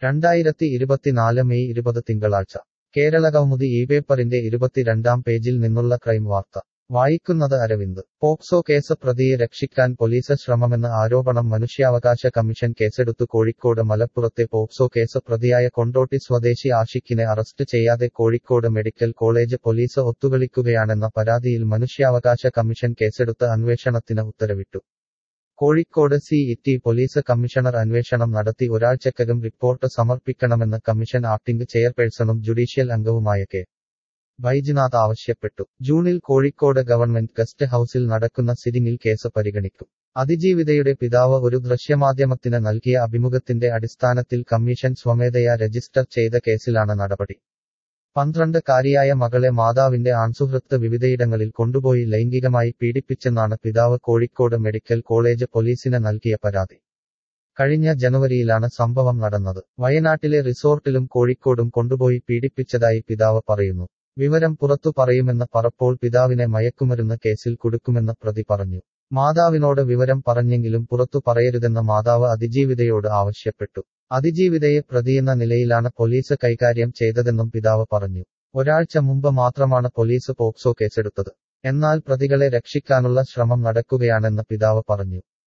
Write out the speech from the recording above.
രണ്ടായിരത്തി ഇരുപത്തിനാല് മെയ് ഇരുപത് തിങ്കളാഴ്ച കേരള കൗമുദി ഈ പേപ്പറിന്റെ ഇരുപത്തിരണ്ടാം പേജിൽ നിന്നുള്ള ക്രൈം വാർത്ത വായിക്കുന്നത് അരവിന്ദ് പോക്സോ കേസ് പ്രതിയെ രക്ഷിക്കാൻ പോലീസ് ശ്രമമെന്ന ആരോപണം മനുഷ്യാവകാശ കമ്മീഷൻ കേസെടുത്തു കോഴിക്കോട് മലപ്പുറത്തെ പോക്സോ കേസ് പ്രതിയായ കൊണ്ടോട്ടി സ്വദേശി ആഷിഖിനെ അറസ്റ്റ് ചെയ്യാതെ കോഴിക്കോട് മെഡിക്കൽ കോളേജ് പോലീസ് ഒത്തുകളിക്കുകയാണെന്ന പരാതിയിൽ മനുഷ്യാവകാശ കമ്മീഷൻ കേസെടുത്ത് അന്വേഷണത്തിന് ഉത്തരവിട്ടു Kozhikode city police commissioner അന്വേഷണം നടത്തി ഒരാഴ്ചക്കകം റിപ്പോർട്ട് സമർപ്പിക്കണമെന്ന് കമ്മീഷൻ ആക്ടിംഗ് ചെയർപേഴ്സണും ജുഡീഷ്യൽ അംഗവുമായ കെ ബൈജുനാഥ് ആവശ്യപ്പെട്ടു ജൂണിൽ കോഴിക്കോട് ഗവൺമെന്റ് ഗസ്റ്റ് ഹൌസിൽ നടക്കുന്ന സിറ്റിംഗിൽ കേസ് പരിഗണിക്കും അതിജീവിതയുടെ പിതാവ് ഒരു ദൃശ്യമാധ്യമത്തിന് നൽകിയ അഭിമുഖത്തിന്റെ അടിസ്ഥാനത്തിൽ കമ്മീഷൻ സ്വമേധയാ രജിസ്റ്റർ ചെയ്ത കേസിലാണ് നടപടി പന്ത്രണ്ട് കാരിയായ മകളെ മാതാവിന്റെ ആൺസുഹൃത്ത് വിവിധയിടങ്ങളിൽ കൊണ്ടുപോയി ലൈംഗികമായി പീഡിപ്പിച്ചെന്നാണ് പിതാവ് കോഴിക്കോട് മെഡിക്കൽ കോളേജ് പോലീസിന് നൽകിയ പരാതി കഴിഞ്ഞ ജനുവരിയിലാണ് സംഭവം നടന്നത് വയനാട്ടിലെ റിസോർട്ടിലും കോഴിക്കോടും കൊണ്ടുപോയി പീഡിപ്പിച്ചതായി പിതാവ് പറയുന്നു വിവരം പുറത്തു പറയുമെന്ന് പറപ്പോൾ പിതാവിനെ മയക്കുമരുന്ന് കേസിൽ കുടുക്കുമെന്ന് പ്രതി പറഞ്ഞു മാതാവിനോട് വിവരം പറഞ്ഞെങ്കിലും പുറത്തു പറയരുതെന്ന് മാതാവ് അതിജീവിതയോട് ആവശ്യപ്പെട്ടു അതിജീവിതയെ പ്രതിയെന്ന നിലയിലാണ് പോലീസ് കൈകാര്യം ചെയ്തതെന്നും പിതാവ് പറഞ്ഞു ഒരാഴ്ച മുമ്പ് മാത്രമാണ് പോലീസ് പോക്സോ കേസെടുത്തത് എന്നാൽ പ്രതികളെ രക്ഷിക്കാനുള്ള ശ്രമം നടക്കുകയാണെന്ന് പിതാവ് പറഞ്ഞു